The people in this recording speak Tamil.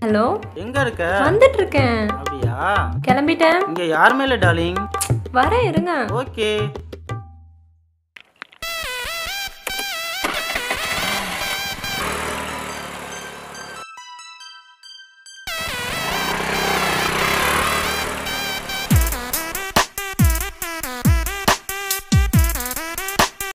ஹலோ எங்க இருக்க வந்துட்டு இருக்கேன் அப்படியா கிளம்பிட்டேன் இங்க யாருமே இல்ல டார்லிங் வரேன் இருங்க ஓகே